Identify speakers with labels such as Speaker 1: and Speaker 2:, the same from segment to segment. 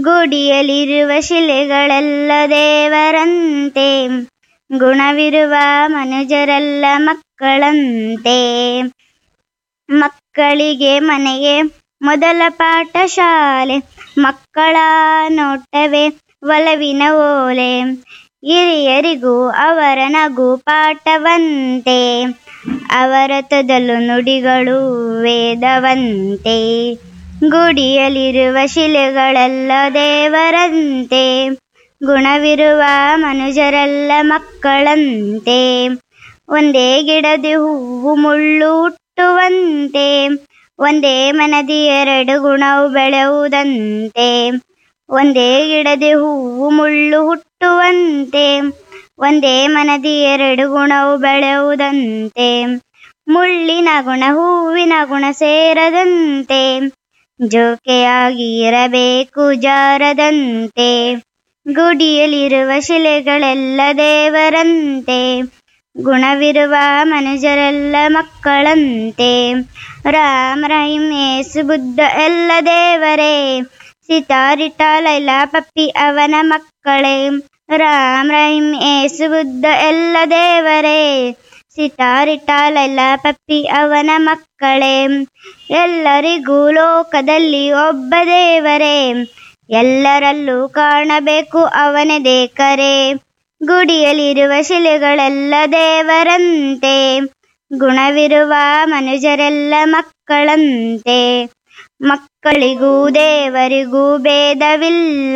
Speaker 1: ಗುಡಿಯಲಿರುವ ಶಿಲೆಗಳೆಲ್ಲ ದೇವರಂತೆ ಗುಣವಿರುವ ಮನುಜರೆಲ್ಲ ಮಕ್ಕಳಂತೆ ಮಕ್ಕಳಿಗೆ ಮನೆಗೆ ಮೊದಲ ಪಾಠ ಶಾಲೆ ಮಕ್ಕಳ ನೋಟವೇ ಒಲವಿನ ಓಲೆ ಹಿರಿಯರಿಗೂ ಅವರ ನಗು ಪಾಠವಂತೆ ಅವರ ತೊದಲು ನುಡಿಗಳು ವೇದವಂತೆ ಗುಡಿಯಲಿರುವ ಶಿಲೆಗಳೆಲ್ಲ ದೇವರಂತೆ ಗುಣವಿರುವ ಮನುಜರೆಲ್ಲ ಮಕ್ಕಳಂತೆ ಒಂದೇ ಗಿಡದಿ ಹೂವು ಮುಳ್ಳು ಹುಟ್ಟುವಂತೆ ಒಂದೇ ಮನದಿ ಎರಡು ಗುಣವು ಬೆಳೆಯುವುದಂತೆ ಒಂದೇ ಗಿಡದಿ ಹೂವು ಮುಳ್ಳು ಹುಟ್ಟುವಂತೆ ಒಂದೇ ಮನದಿ ಎರಡು ಗುಣವು ಬೆಳೆಯುವುದಂತೆ ಮುಳ್ಳಿನ ಗುಣ ಹೂವಿನ ಗುಣ ಸೇರದಂತೆ ಜೋಕೆಯಾಗಿ ಇರಬೇಕು ಜಾರದಂತೆ ಗುಡಿಯಲಿರುವ ಶಿಲೆಗಳೆಲ್ಲ ದೇವರಂತೆ ಗುಣವಿರುವ ಮನುಜರೆಲ್ಲ ಮಕ್ಕಳಂತೆ ರಾಮ ರಹೀಂ ಏಸು ಬುದ್ಧ ಎಲ್ಲ ದೇವರೇ ಸಿತಾರಿಟ ಲೈಲಾ ಪಪ್ಪಿ ಅವನ ಮಕ್ಕಳೇ ರಾಮ ರಹೀಂ ಏಸು ಬುದ್ಧ ಎಲ್ಲ ದೇವರೇ ಸಿತಾರಿಟ ಲೈಲಾ ಪಪ್ಪಿ ಅವನ ಮಕ್ಕಳೇ ಎಲ್ಲರಿಗೂ ಲೋಕದಲ್ಲಿ ಒಬ್ಬ ದೇವರೇ ಎಲ್ಲರಲ್ಲೂ ಕಾಣಬೇಕು ಅವನೇ ದೇಕರೆ ಗುಡಿಯಲಿರುವ ಶಿಲೆಗಳೆಲ್ಲ ದೇವರಂತೆ ಗುಣವಿರುವ ಮನುಜರೆಲ್ಲ ಮಕ್ಕಳಂತೆ ಮಕ್ಕಳಿಗೂ ದೇವರಿಗೂ ಭೇದವಿಲ್ಲ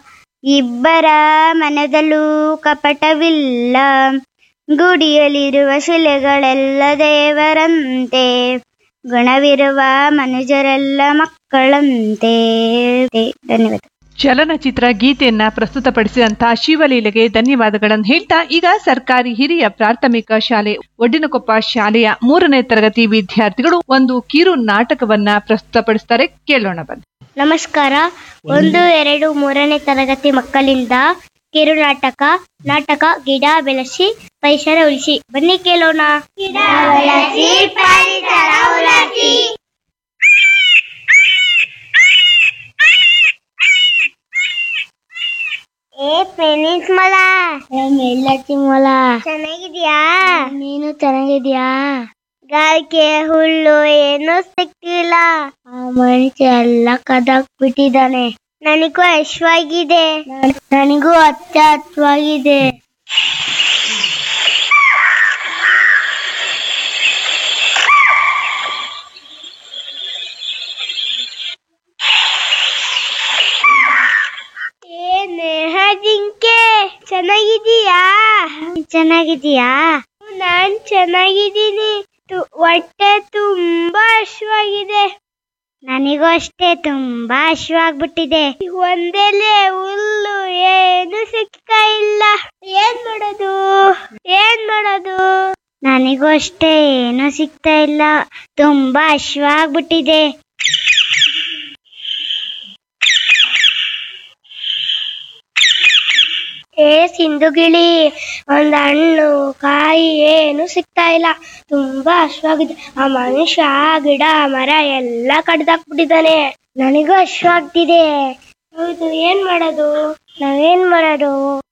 Speaker 1: ಇಬ್ಬರ ಮನದಲ್ಲೂ ಕಪಟವಿಲ್ಲ ಗುಡಿಯಲಿರುವ ಶಿಲೆಗಳೆಲ್ಲ ದೇವರಂತೆ ಗುಣವಿರುವ ಮನುಜರೆಲ್ಲ ಮಕ್ಕಳಂತೆ ಧನ್ಯವಾದ
Speaker 2: ಚಲನಚಿತ್ರ ಗೀತೆಯನ್ನ ಪ್ರಸ್ತುತಪಡಿಸಿದಂತಹ ಶಿವಲೀಲೆಗೆ ಧನ್ಯವಾದಗಳನ್ನು ಹೇಳ್ತಾ ಈಗ ಸರ್ಕಾರಿ ಹಿರಿಯ ಪ್ರಾಥಮಿಕ ಶಾಲೆ ಒಡ್ಡಿನಕೊಪ್ಪ ಶಾಲೆಯ ಮೂರನೇ ತರಗತಿ ವಿದ್ಯಾರ್ಥಿಗಳು ಒಂದು ಕಿರು ನಾಟಕವನ್ನ ಪ್ರಸ್ತುತಪಡಿಸ್ತಾರೆ ಕೇಳೋಣ ಬನ್ನಿ
Speaker 1: ನಮಸ್ಕಾರ ಒಂದು ಎರಡು ಮೂರನೇ ತರಗತಿ ಮಕ್ಕಳಿಂದ ಕಿರು ನಾಟಕ ನಾಟಕ ಗಿಡ ಬೆಳೆಸಿ ಪರಿಸರ ಉಳಿಸಿ ಬನ್ನಿ ಕೇಳೋಣ ಗಿಡ ಬೆಳೆಸಿ ಪರಿಸರ ಉಳಿಸಿ ಏ ಪೆನಿಸ್ ಮೊಲ ಎಲ್ಲಚ್ಚಿ ಮೊಲ ಚೆನ್ನಾಗಿದ್ಯಾ ನೀನು ಚೆನ್ನಾಗಿದ್ಯಾ ಗಾಳಿಗೆ ಹುಲ್ಲು ಏನು ಸಿಕ್ಕಿಲ್ಲ ಆ ಮನುಷ್ಯ ಎಲ್ಲ ಕದಕ್ ಬಿಟ್ಟಿದ್ದಾನೆ ನನಗೂ ಹಶ್ವಾಗಿದೆ ನನಗೂ ಹಚ್ಚ ಹಚ್ಚವಾಗಿದೆ ಏ ನೇಹ ಜಿಂಕೆ ಚೆನ್ನಾಗಿದೀಯಾ ಚೆನ್ನಾಗಿದೀಯಾ ನಾನ್ ಚೆನ್ನಾಗಿದ್ದೀನಿ ತು- ಹೊಟ್ಟೆ ತುಂಬಾ ಹಶ್ವಾಗಿದೆ ನನಗೂ ಅಷ್ಟೇ ತುಂಬಾ ಹಶ್ವಾಗ್ಬಿಟ್ಟಿದೆ ಒಂದೆಲೆ ಹುಲ್ಲು ಏನು ಸಿಗ್ತಾ ಇಲ್ಲ ಏನ್ ಮಾಡೋದು ಏನ್ ಮಾಡೋದು ನನಗೂ ಅಷ್ಟೇ ಏನು ಸಿಗ್ತಾ ಇಲ್ಲ ತುಂಬಾ ಹಶ್ವಾಗ್ಬಿಟ್ಟಿದೆ ಏ ಸಿಂಧುಗಿಳಿ ಒಂದ್ ಹಣ್ಣು ಕಾಯಿ ಏನು ಸಿಗ್ತಾ ಇಲ್ಲ ತುಂಬಾ ಹಶ್ವಾಗಿದೆ ಆ ಮನುಷ್ಯ ಗಿಡ ಮರ ಎಲ್ಲ ಕಡ್ದಾಕ್ಬಿಟ್ಟಿದ್ದಾನೆ ನನಗೂ ಹಶ್ವಾಗ್ತಿದೆ ಹೌದು ಏನ್ ಮಾಡೋದು ನಾವೇನ್ ಮಾಡೋದು